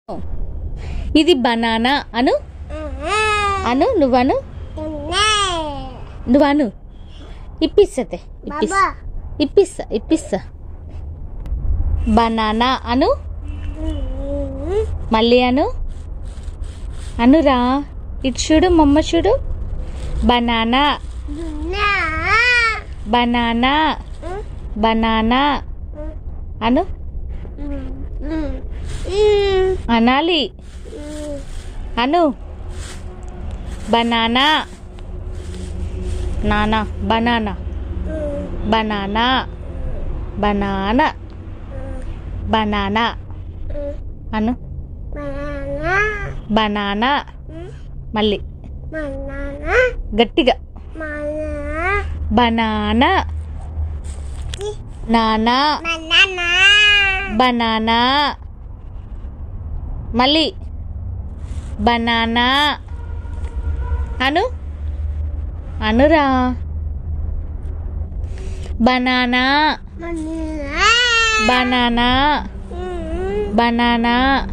ఇది బనానా అను అను నువ్వను నువ్వను ఇప్పిస్తతే ఇప్పిస్తా ఇప్పిస్తా ఇప్పిస్తా బనానా అను మళ్ళీ అను అనురా ఇటు చూడు మమ్మ చూడు బనానా బనానా బనానా అను అనాలి అను బనానా నానా బనానా బనానా బనానా బనానా అను బనానా మళ్ళీ గట్టిగా బనానా నానా బనానా మళ్ళీ బనానా అను అనురా బనానా బనానా బనానా